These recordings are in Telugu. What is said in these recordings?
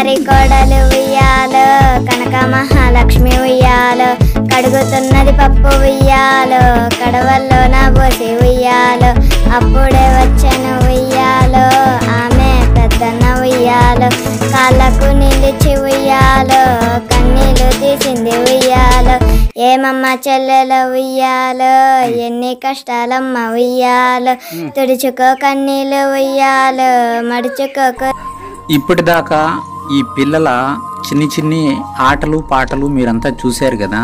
బంగారి కోడలు ఉయ్యాలో కనక మహాలక్ష్మి ఉయ్యాలో కడుగుతున్నది పప్పు ఉయ్యాలో కడవల్లో నా పోసి ఉయ్యాలో అప్పుడే వచ్చాను ఉయ్యాలో ఆమె పెద్దన్న ఉయ్యాలో కాళ్ళకు నిలిచి ఉయ్యాలో కన్నీళ్ళు తీసింది ఉయ్యాలో ఏమమ్మ చెల్లెల ఉయ్యాలో ఎన్ని కష్టాలమ్మ ఉయ్యాలో తుడుచుకో కన్నీళ్ళు ఉయ్యాలో మడుచుకోక ఇప్పటిదాకా ఈ పిల్లల చిన్ని చిన్ని ఆటలు పాటలు మీరంతా చూశారు కదా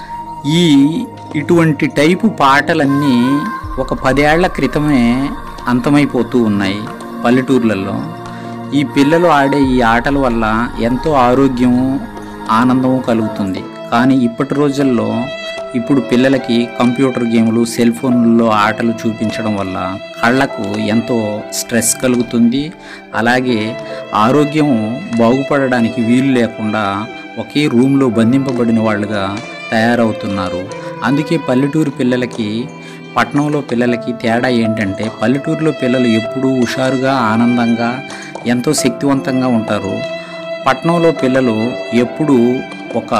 ఈ ఇటువంటి టైపు పాటలన్నీ ఒక పదేళ్ల క్రితమే అంతమైపోతూ ఉన్నాయి పల్లెటూర్లలో ఈ పిల్లలు ఆడే ఈ ఆటల వల్ల ఎంతో ఆరోగ్యము ఆనందము కలుగుతుంది కానీ ఇప్పటి రోజుల్లో ఇప్పుడు పిల్లలకి కంప్యూటర్ గేములు సెల్ ఫోన్లలో ఆటలు చూపించడం వల్ల కళ్ళకు ఎంతో స్ట్రెస్ కలుగుతుంది అలాగే ఆరోగ్యం బాగుపడడానికి వీలు లేకుండా ఒకే రూమ్లో బంధింపబడిన వాళ్ళుగా తయారవుతున్నారు అందుకే పల్లెటూరు పిల్లలకి పట్టణంలో పిల్లలకి తేడా ఏంటంటే పల్లెటూరులో పిల్లలు ఎప్పుడూ హుషారుగా ఆనందంగా ఎంతో శక్తివంతంగా ఉంటారు పట్టణంలో పిల్లలు ఎప్పుడూ ఒక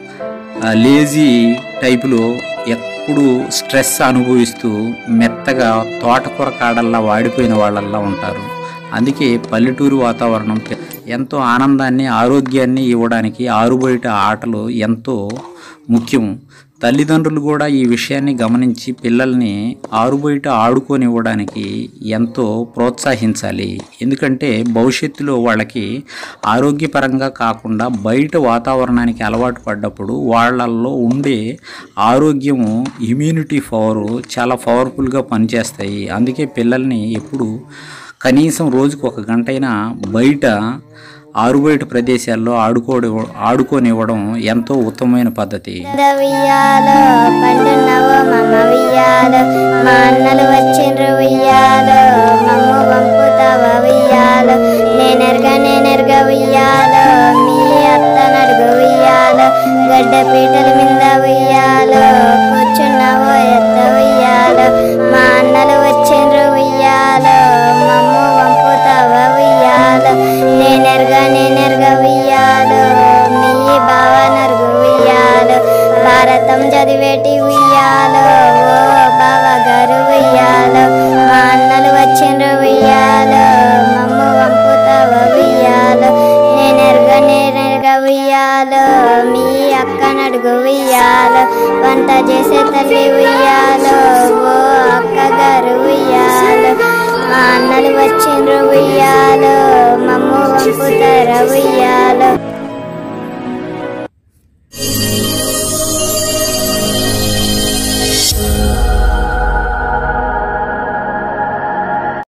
ఆ, లేజీ టైపులో ఎప్పుడు స్ట్రెస్ అనుభవిస్తూ మెత్తగా తోటకూర కాడల్లా వాడిపోయిన వాళ్ళల్లా ఉంటారు అందుకే పల్లెటూరు వాతావరణం పె- ఎంతో ఆనందాన్ని ఆరోగ్యాన్ని ఇవ్వడానికి ఆరుబయట ఆటలు ఎంతో ముఖ్యం తల్లిదండ్రులు కూడా ఈ విషయాన్ని గమనించి పిల్లల్ని ఆరుబయట ఆడుకోనివ్వడానికి ఎంతో ప్రోత్సహించాలి ఎందుకంటే భవిష్యత్తులో వాళ్ళకి ఆరోగ్యపరంగా కాకుండా బయట వాతావరణానికి అలవాటు పడ్డప్పుడు వాళ్ళల్లో ఉండే ఆరోగ్యము ఇమ్యూనిటీ పవర్ చాలా పవర్ఫుల్గా పనిచేస్తాయి అందుకే పిల్లల్ని ఎప్పుడు కనీసం రోజుకు ఒక గంటైనా బయట ఆరుబయట ప్రదేశాల్లో ఆడుకోడి ఆడుకోనివ్వడం ఎంతో ఉత్తమమైన పద్ధతి ఉయ్యాలో పండున్నవో మమ్మ ఉయ్యాలో మా అన్నలు వచ్చిండ్రు ఉయ్యాలో మమ్మ పంపుతావ ఉయ్యాలో నేనెరగా నేనెరగా ఉయ్యాలో మీ అత్త నడుగు ఉయ్యాలో గడ్డ పీటల మీద ఉయ్యాలో కూర్చున్నావో ఎత్త ఉయ్యాలో మా అన్నలు వచ్చిండ్రు ఉయ్యాలో మమ్మ పంపుతావ ఉయ్యాలో నేనెరగా నేనెరగా ఉయ్యాలో మీ బావ నరుగు ఉయ్యాలో భారతం చదివేటి ఉయ్యాలో ఓ బావ గారు ఉయ్యాలో మా అన్నలు వచ్చిండ్రు ఉయ్యాలో మమ్మ పంపుతావ ఉయ్యాలో నేనెరగా నేనెరగా ఉయ్యాలో మీ అక్క నడుగు ఉయ్యాలో వంట చేసే తల్లి ఉయ్యాలో ఓ అక్క గారు ఉయ్యాలో మా అన్నలు వచ్చిండ్రు ఉయ్యాలో మమ్మ పంపుతార ఉయ్యాలో